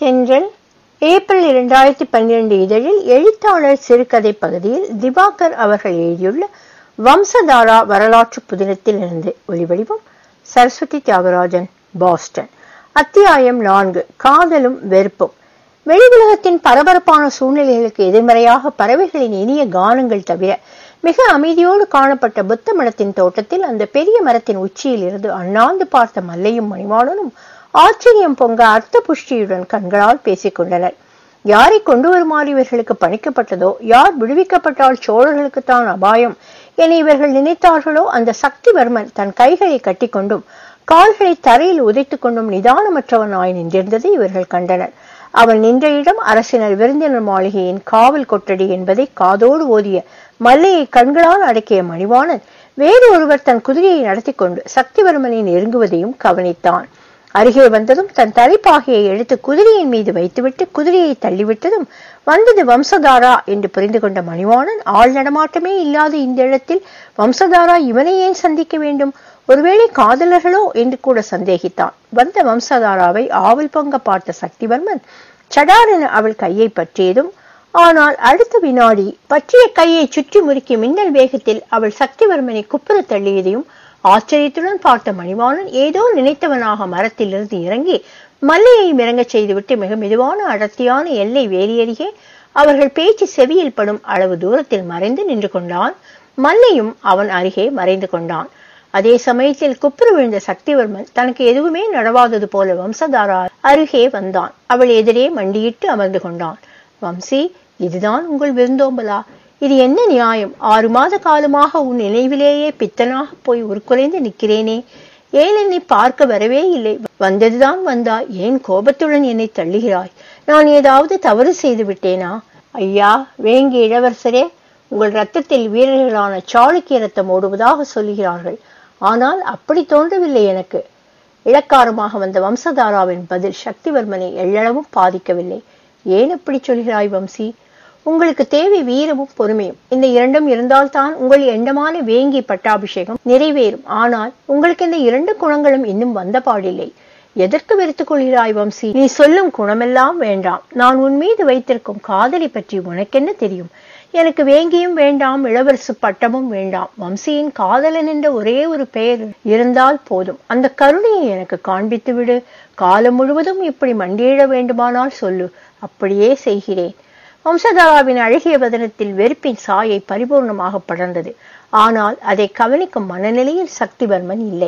தென்றல் ஏப்ரல் இரண்டாயிரத்தி பன்னிரண்டு இதழில் எழுத்தாளர் சிறுகதை பகுதியில் திவாகர் அவர்கள் எழுதியுள்ள வம்சதாரா வரலாற்று புதினத்தில் இருந்து ஒளிவடிவம் சரஸ்வதி தியாகராஜன் பாஸ்டன் அத்தியாயம் நான்கு காதலும் வெறுப்பும் வெளி உலகத்தின் பரபரப்பான சூழ்நிலைகளுக்கு எதிர்மறையாக பறவைகளின் இனிய கானங்கள் தவிர மிக அமைதியோடு காணப்பட்ட புத்த மடத்தின் தோட்டத்தில் அந்த பெரிய மரத்தின் உச்சியில் இருந்து அண்ணாந்து பார்த்த மல்லையும் மணிவாளனும் ஆச்சரியம் பொங்க அர்த்த புஷ்டியுடன் கண்களால் பேசிக் கொண்டனர் யாரை கொண்டு வருமாறு இவர்களுக்கு பணிக்கப்பட்டதோ யார் விடுவிக்கப்பட்டால் சோழர்களுக்குத்தான் அபாயம் என இவர்கள் நினைத்தார்களோ அந்த சக்திவர்மன் தன் கைகளை கட்டிக்கொண்டும் கால்களை தரையில் உதைத்துக் கொண்டும் நிதானமற்றவனாய் நின்றிருந்ததை இவர்கள் கண்டனர் அவன் நின்ற இடம் அரசினர் விருந்தினர் மாளிகையின் காவல் கொட்டடி என்பதை காதோடு ஓதிய மல்லையை கண்களால் அடக்கிய மணிவாணன் வேறு ஒருவர் தன் குதிரையை நடத்தி கொண்டு சக்திவர்மனை நெருங்குவதையும் கவனித்தான் அருகே வந்ததும் தன் தலைப்பாகையை எடுத்து குதிரையின் மீது வைத்துவிட்டு குதிரையை தள்ளிவிட்டதும் வந்தது வம்சதாரா என்று புரிந்து கொண்ட மணிவாணன் ஆள் நடமாட்டமே இல்லாத இந்த இடத்தில் வம்சதாரா இவனை ஏன் சந்திக்க வேண்டும் ஒருவேளை காதலர்களோ என்று கூட சந்தேகித்தான் வந்த வம்சதாராவை ஆவல் பொங்க பார்த்த சக்திவர்மன் சடாரென அவள் கையை பற்றியதும் ஆனால் அடுத்த வினாடி பற்றிய கையை சுற்றி முறுக்கி மின்னல் வேகத்தில் அவள் சக்திவர்மனை குப்புற தள்ளியதையும் ஆச்சரியத்துடன் பார்த்த மணிவாணன் ஏதோ நினைத்தவனாக மரத்திலிருந்து இறங்கி மல்லையை இறங்கச் செய்துவிட்டு மிக மெதுவான அடர்த்தியான எல்லை வேலியருகே அவர்கள் பேச்சு செவியில் படும் அளவு தூரத்தில் மறைந்து நின்று கொண்டான் மல்லையும் அவன் அருகே மறைந்து கொண்டான் அதே சமயத்தில் குப்புற விழுந்த சக்திவர்மன் தனக்கு எதுவுமே நடவாதது போல வம்சதாரா அருகே வந்தான் அவள் எதிரே மண்டியிட்டு அமர்ந்து கொண்டான் வம்சி இதுதான் உங்கள் விருந்தோம்பலா இது என்ன நியாயம் ஆறு மாத காலமாக உன் நினைவிலேயே பித்தனாக போய் உருக்குலைந்து நிற்கிறேனே ஏன் என்னை பார்க்க வரவே இல்லை வந்ததுதான் வந்தாய் ஏன் கோபத்துடன் என்னை தள்ளுகிறாய் நான் ஏதாவது தவறு செய்து விட்டேனா ஐயா வேங்கி இளவரசரே உங்கள் ரத்தத்தில் வீரர்களான சாளுக்கிய ரத்தம் ஓடுவதாக சொல்லுகிறார்கள் ஆனால் அப்படி தோன்றவில்லை எனக்கு இளக்காரமாக வந்த வம்சதாராவின் பதில் சக்திவர்மனை எள்ளளவும் பாதிக்கவில்லை ஏன் அப்படி சொல்கிறாய் வம்சி உங்களுக்கு தேவை வீரமும் பொறுமையும் இந்த இரண்டும் இருந்தால்தான் உங்கள் எண்ணமான வேங்கி பட்டாபிஷேகம் நிறைவேறும் ஆனால் உங்களுக்கு இந்த இரண்டு குணங்களும் இன்னும் வந்த பாடில்லை எதற்கு வெறுத்துக் கொள்கிறாய் வம்சி நீ சொல்லும் குணமெல்லாம் வேண்டாம் நான் உன் மீது வைத்திருக்கும் காதலை பற்றி உனக்கென்ன தெரியும் எனக்கு வேங்கியும் வேண்டாம் இளவரசு பட்டமும் வேண்டாம் வம்சியின் காதலன் என்ற ஒரே ஒரு பெயர் இருந்தால் போதும் அந்த கருணையை எனக்கு காண்பித்து விடு காலம் முழுவதும் இப்படி மண்டியிட வேண்டுமானால் சொல்லு அப்படியே செய்கிறேன் வம்சதாராவின் அழகிய வதனத்தில் வெறுப்பின் சாயை பரிபூர்ணமாக படர்ந்தது ஆனால் அதை கவனிக்கும் மனநிலையில் சக்திவர்மன் இல்லை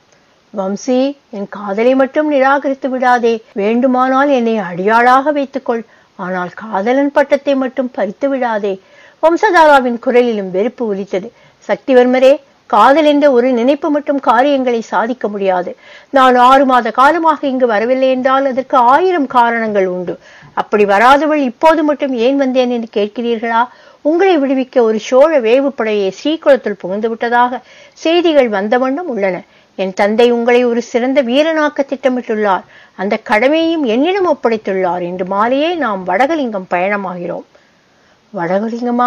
வம்சி என் காதலை மட்டும் நிராகரித்து விடாதே வேண்டுமானால் என்னை அடியாளாக வைத்துக்கொள் ஆனால் காதலன் பட்டத்தை மட்டும் பறித்து விடாதே வம்சதாராவின் குரலிலும் வெறுப்பு ஒலித்தது சக்திவர்மரே காதல் என்ற ஒரு நினைப்பு மட்டும் காரியங்களை சாதிக்க முடியாது நான் ஆறு மாத காலமாக இங்கு வரவில்லை என்றால் அதற்கு ஆயிரம் காரணங்கள் உண்டு அப்படி வராதவள் இப்போது மட்டும் ஏன் வந்தேன் என்று கேட்கிறீர்களா உங்களை விடுவிக்க ஒரு சோழ வேவுப்படையை ஸ்ரீகுளத்தில் புகுந்து விட்டதாக செய்திகள் வந்த வண்ணம் உள்ளன என் தந்தை உங்களை ஒரு சிறந்த வீரனாக்க திட்டமிட்டுள்ளார் அந்த கடமையையும் என்னிடம் ஒப்படைத்துள்ளார் என்று மாலையே நாம் வடகலிங்கம் பயணமாகிறோம் வடகலிங்கமா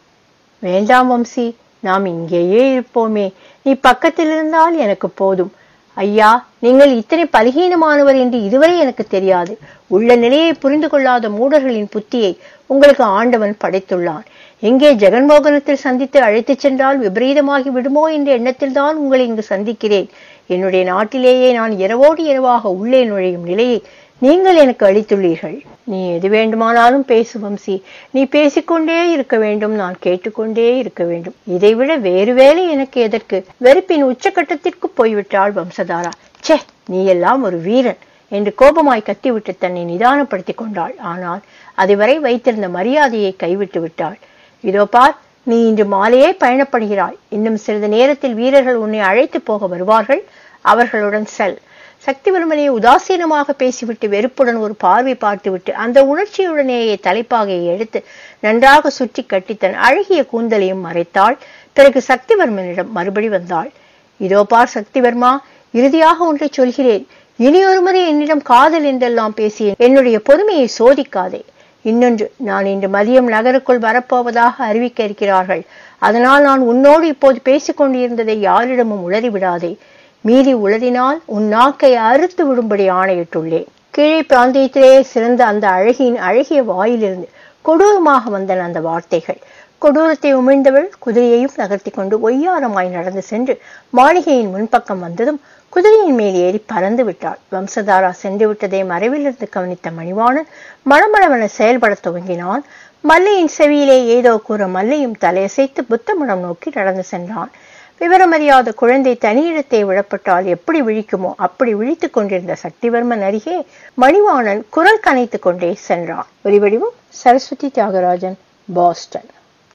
வேண்டாம் வம்சி நாம் இங்கேயே இருப்போமே நீ பக்கத்தில் இருந்தால் எனக்கு போதும் ஐயா நீங்கள் இத்தனை பலகீனமானவர் என்று இதுவரை எனக்கு தெரியாது உள்ள நிலையை புரிந்து கொள்ளாத மூடர்களின் புத்தியை உங்களுக்கு ஆண்டவன் படைத்துள்ளான் எங்கே ஜெகன்மோகனத்தில் சந்தித்து அழைத்துச் சென்றால் விபரீதமாகி விடுமோ என்ற எண்ணத்தில் தான் உங்களை இங்கு சந்திக்கிறேன் என்னுடைய நாட்டிலேயே நான் இரவோடு இரவாக உள்ளே நுழையும் நிலையை நீங்கள் எனக்கு அளித்துள்ளீர்கள் நீ எது வேண்டுமானாலும் பேசு வம்சி நீ பேசிக்கொண்டே இருக்க வேண்டும் நான் கேட்டுக்கொண்டே இருக்க வேண்டும் இதைவிட வேறு வேலை எனக்கு எதற்கு வெறுப்பின் உச்சக்கட்டத்திற்கு போய்விட்டாள் வம்சதாரா சே நீ எல்லாம் ஒரு வீரன் என்று கோபமாய் கத்திவிட்டு தன்னை நிதானப்படுத்திக் கொண்டாள் ஆனால் அதுவரை வைத்திருந்த மரியாதையை கைவிட்டு விட்டாள் இதோ பார் நீ இன்று மாலையே பயணப்படுகிறாய் இன்னும் சிறிது நேரத்தில் வீரர்கள் உன்னை அழைத்து போக வருவார்கள் அவர்களுடன் செல் சக்திவர்மனை உதாசீனமாக பேசிவிட்டு வெறுப்புடன் ஒரு பார்வை பார்த்துவிட்டு அந்த உணர்ச்சியுடனேயே தலைப்பாகையை எடுத்து நன்றாக சுற்றி கட்டி தன் அழகிய கூந்தலையும் மறைத்தாள் பிறகு சக்திவர்மனிடம் மறுபடி வந்தாள் இதோ பார் சக்திவர்மா இறுதியாக ஒன்றை சொல்கிறேன் இனி ஒரு முறை என்னிடம் காதல் என்றெல்லாம் பேசிய என்னுடைய பொறுமையை சோதிக்காதே இன்னொன்று நான் இன்று மதியம் நகருக்குள் வரப்போவதாக அறிவிக்க இருக்கிறார்கள் அதனால் நான் உன்னோடு இப்போது பேசிக் கொண்டிருந்ததை யாரிடமும் உளறி விடாதே மீறி உளறினால் உன் நாக்கை அறுத்து விடும்படி ஆணையிட்டுள்ளேன் கீழே பிராந்தியத்திலேயே சிறந்த அந்த அழகியின் அழகிய வாயிலிருந்து கொடூரமாக வந்தன அந்த வார்த்தைகள் கொடூரத்தை உமிழ்ந்தவள் குதிரையையும் நகர்த்தி கொண்டு ஒய்யாரமாய் நடந்து சென்று மாளிகையின் முன்பக்கம் வந்ததும் குதிரையின் மேல் ஏறி பறந்து விட்டாள் வம்சதாரா சென்று விட்டதை மறைவிலிருந்து கவனித்த மணிவாணன் மணமளவன செயல்படத் துவங்கினான் மல்லையின் செவியிலே ஏதோ கூற மல்லையும் தலையசைத்து புத்தமடம் நோக்கி நடந்து சென்றான் விவரமறியாத குழந்தை தனியிடத்தை விழப்பட்டால் எப்படி விழிக்குமோ அப்படி விழித்துக் கொண்டிருந்த சக்திவர்மன் அருகே மணிவாணன் குரல் கனைத்துக் கொண்டே சென்றான் ஒலிவடிவம் சரஸ்வதி தியாகராஜன் பாஸ்டன்